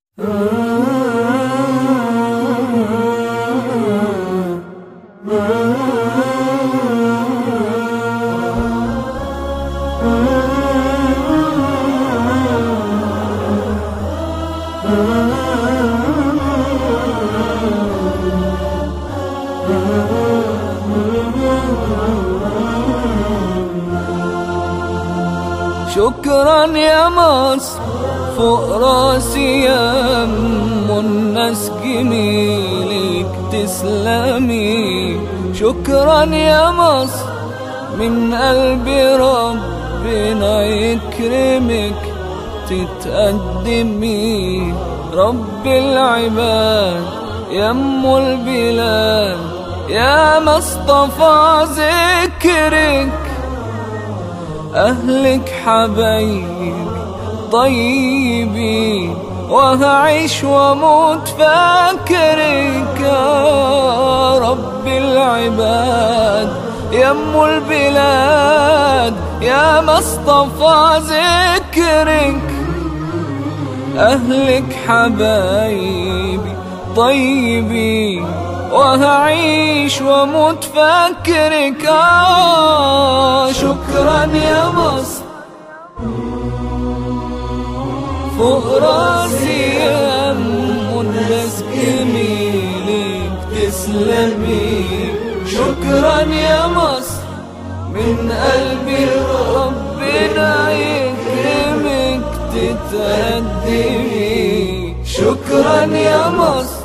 شكرا يا مصر فوق راسي يا ام الناس جميلك تسلمي شكرا يا مصر من قلبي ربنا يكرمك تتقدمي رب العباد يا ام البلاد يا مصطفى ذكرك أهلك حبايبي طيبين وهعيش واموت فاكرك يا رب العباد يا ام البلاد يا مصطفى ذكرك أهلك حبايبي طيبين وهعيش واموت فاكرك آه شكرا يا مصر فوق راسي يا ام الناس جميلك تسلمي شكرا يا مصر من قلبي ربنا يكرمك تتقدمي شكرا يا مصر